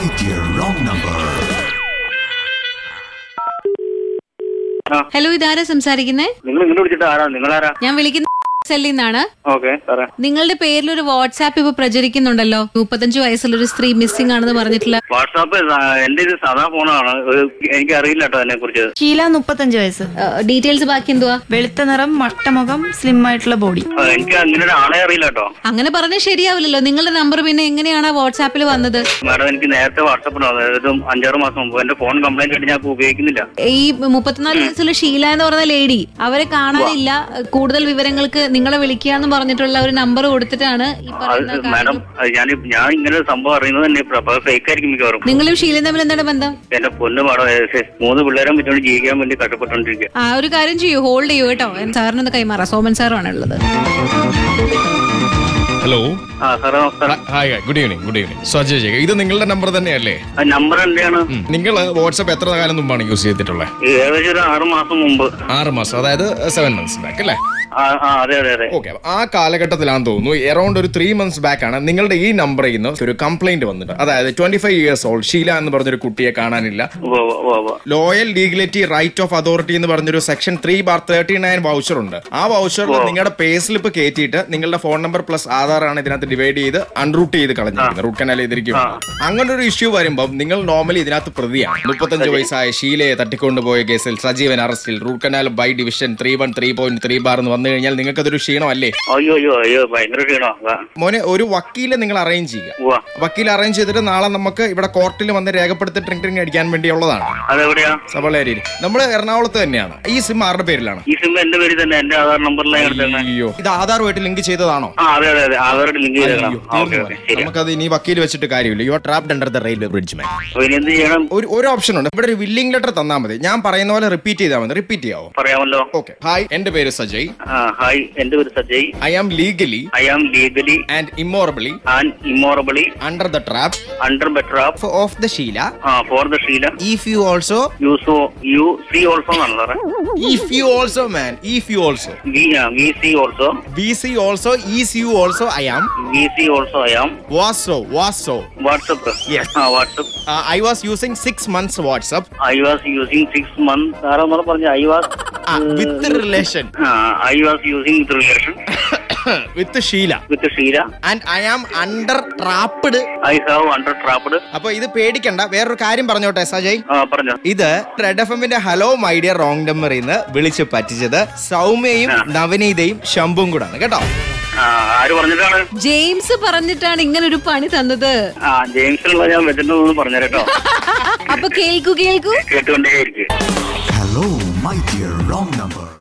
dear wrong number. Hello ഇതാരാ സംസാരിക്കുന്നേ നിങ്ങൾ ഇങ്ങോട്ട് വിളിച്ചിട്ട് ആരാ നിങ്ങളാരാ ഞാൻ വിളിക്കുന്ന സെല്ലിൽ നിന്നാണ് ഓക്കെ സാറേ നിങ്ങളുടെ പേരിൽ ഒരു വാട്സാപ്പ് ഇപ്പൊ പ്രചരിക്കുന്നുണ്ടല്ലോ മുപ്പത്തഞ്ച് വയസ്സുള്ള ഒരു സ്ത്രീ മിസ്സിംഗ് ആണെന്ന് പറഞ്ഞിട്ടുള്ള വാട്സാപ്പ് എന്റെ ഇത് സാധാ ഫോണാണ് ഒരു എനിക്ക് അറിയില്ല കേട്ടോ അതിനെ കുറിച്ച് ഷീല മുപ്പത്തഞ്ച് വയസ്സ് ഡീറ്റെയിൽസ് ബാക്കി എന്തുവാ വെളുത്ത നിറം മട്ടമുഖം സ്ലിം ആയിട്ടുള്ള ബോഡി എനിക്ക് അങ്ങനെ ഒരു ആളെ അറിയില്ല കേട്ടോ അങ്ങനെ പറഞ്ഞാൽ ശരിയാവില്ലല്ലോ നിങ്ങളുടെ നമ്പർ പിന്നെ എങ്ങനെയാണ് വാട്സാപ്പിൽ വന്നത് മാഡം എനിക്ക് നേരത്തെ വാട്സാപ്പിൽ അതായത് അഞ്ചാറ് മാസം മുമ്പ് എന്റെ ഫോൺ കംപ്ലൈന്റ് ആയിട്ട് ഞാൻ ഇപ്പൊ ഉപയോഗിക്കുന്നില്ല ഈ മുപ്പത്തിനാല് വയസ്സുള്ള ഷീല എന്ന് പറയുന്ന ലേഡി അവരെ കാണാനില്ല കൂടുതൽ വിവരങ്ങൾക്ക് നിങ്ങളെ വിളിക്കാന്ന് പറഞ്ഞിട്ടുള്ള ഒരു നമ്പർ കൊടുത്തിട്ടാണ് ഈ അത് പറയുന്ന മാഡം അത് ഞാൻ ഞാൻ ഇങ്ങനെ ഒരു സംഭവം അറിയുന്നത് തന്നെ ഫേക്ക് ആയിരിക്കും മിക്കവാറും നിങ്ങളും ഷീലയും തമ്മിൽ എന്താണ് ബന്ധം എന്റെ പൊന്ന് മാഡം ഏ, മൂന്ന് പിള്ളേരെ പറ്റുകൊണ്ട് ജീവിക്കാൻ വേണ്ടി കഷ്ടപ്പെട്ടുകൊണ്ടിരിക്കുക ആ ഒരു കാര്യം ചെയ്യൂ ഹോൾഡ് ചെയ്യൂ കേട്ടോ സാറിനൊന്ന് കൈമാറാം സോമൻ സാറാണ് ഉള്ളത് ഹലോ ആ സാറേ നമസ്കാരം hi hi good evening good evening സ്വജയ് ജയ് ഇത് നിങ്ങളുടെ നമ്പർ തന്നെയല്ലേ ആ നമ്പർ എന്റെയാണ് നിങ്ങൾ വാട്സപ്പ് എത്ര കാലം മുമ്പാണ് യൂസ് ചെയ്തിട്ടുള്ളത് ഏകദേശം ഒരു ആറ് മാസം മുമ്പ് ആറ് മാസം അതായത് സെവൻ മന്ത്സ് ബാക്ക് അല്ലേ ആ ആ അതെ അതെ അതെ ഓക്കെ ആ കാലഘട്ടത്തിലാണെന്ന് തോന്നുന്നു എറൗണ്ട് ഒരു ത്രീ മന്ത്സ് ബാക്ക് ആണ് നിങ്ങളുടെ ഈ നമ്പറിൽ നിന്ന് ഒരു കംപ്ലൈന്റ് വന്നിട്ട് അതായത് twenty five years old Sheela എന്ന് പറഞ്ഞൊരു കുട്ടിയെ കാണാനില്ല ഉവ്വ് ഉവ്വ് ഉവ്വ് ഉവ്വ്. Loyal legality right of authority എന്ന് പറഞ്ഞൊരു section three bar thirty nine voucher ഉണ്ട് ആ വൗച്ചറിൽ നിങ്ങളുടെ പേ സ്ലിപ്പ് കയറ്റിയിട്ട് നിങ്ങളുടെ ഫോൺ നമ്പർ പ്ലസ് ആധാർ ആണ് ഇതിനകത്ത് ഡിവൈഡ് ചെയ്ത് അൺറൂട്ട് ചെയ്ത് കളഞ്ഞിരിക്കുന്നത് റൂട്ട് കനാൽ ചെയ്തിരിക്കും അങ്ങനെ ഒരു ഇഷ്യൂ വരുമ്പോൾ നിങ്ങൾ നോർമലി ഇതിനകത്ത് പ്രതിയാണ് മുപ്പത്തഞ്ച് വയസ്സായ ഷീലയെ തട്ടിക്കൊണ്ടുപോയ കേസിൽ സജീവൻ അറസ്റ്റിൽ route canal by division three one three point three bar എന്ന് വന്നു കഴിഞ്ഞാൽ നിങ്ങൾക്ക് അതൊരു ക്ഷീണമല്ലേ അയ്യോ അയ്യോ അയ്യോ ഭയങ്കര ക്ഷീണോ മോനെ ഒരു വക്കീലെ നിങ്ങൾ അറേഞ്ച് ചെയ്യുക ഉവ്വ വക്കീൽ അറേഞ്ച് ചെയ്തിട്ട് നാളെ നമുക്ക് ഇവിടെ കോർട്ടിൽ വന്ന് രേഖപ്പെടുത്തി ട്രിങ് ട്രിങ് അടിക്കാൻ വേണ്ടിയുള്ളതാണ് അതെവിടെയാ സബളേരിയിൽ നമ്മൾ എറണാകുളത്ത് തന്നെയാണ് ഈ സിം ആരുടെ പേരിലാണ് ഈ സിം എന്റെ പേരിൽ തന്നെ എന്റെ ആധാർ നമ്പറിലാണ് എടുത്തത് അയ്യോ ഇത് ആധാറുമായിട്ട് ലിങ്ക് ചെയ്തതാണോ ആ അതെ അതെ അതെ ആധാറുടെ ലിങ്ക് ചെയ്തേക്കണം അയ്യോ, ഓക്കെ തീർന്നു ഓക്കെ പോയി. ശരി നമുക്കത് ഇനി വക്കീൽ വെച്ചിട്ട് കാര്യമില്ല you are trapped under the railway bridge man അപ്പൊ ഇനി എന്ത് ചെയ്യണം ഒരു ഒരു ഓപ്ഷൻ ഉണ്ട് ഇവിടെ ഒരു വില്ലിംഗ് ലെറ്റർ തന്നാൽ മതി ഞാൻ പറയുന്ന പോലെ റിപ്പീറ്റ് ചെയ്താൽ മതി റിപ്പീറ്റ് ചെയ്യാവോ പറയാമല്ലോ ഓക്കെ ഹായ് എന്റെ പേര് സജയ് ആ ഹായ് എന്റെ പേര് Sajay I am legally I am legally and immovably and immovably under the trap under better of of the Sheela uh for the Sheela if you also you so you see also എന്നാണ് സാറേ if you also man if you also V V C also B C also is you also I am V C also I am was so was so WhatsApp Yes. Uh WhatsApp I was using six months WhatsApp I was using six month സാറേ ഒന്നുകൂടെ പറഞ്ഞു I was with relation I was using with relation with Sheela with Sheela and I am under trapped I have under trapped അപ്പൊ ഇത് പേടിക്കണ്ട വേറൊരു കാര്യം പറഞ്ഞോട്ടെ സജയ് ആ പറഞ്ഞോ ഇത് റെഡ് എഫ് എമ്മിന്റെ ഹലോ മൈ ഡിയർ റോങ് നമ്പറിൽ നിന്ന് വിളിച്ച് പറ്റിച്ചത് സൗമ്യയും നവനീതയും ശംഭുവും കൂടാണ് കേട്ടോ ആ ആര് പറഞ്ഞിട്ടാണ് ജെയിംസ് പറഞ്ഞിട്ടാണ് ഇങ്ങനെ ഒരു പണി തന്നത് ആ ജെയിംസിനുള്ള ഞാൻ വെച്ചിട്ടുണ്ടെന്ന് പറഞ്ഞു കേട്ടോ അപ്പൊ കേൾക്കൂ കേൾക്കൂ കേട്ടുകൊണ്ടേയിരിക്കും Hello, my dear wrong number.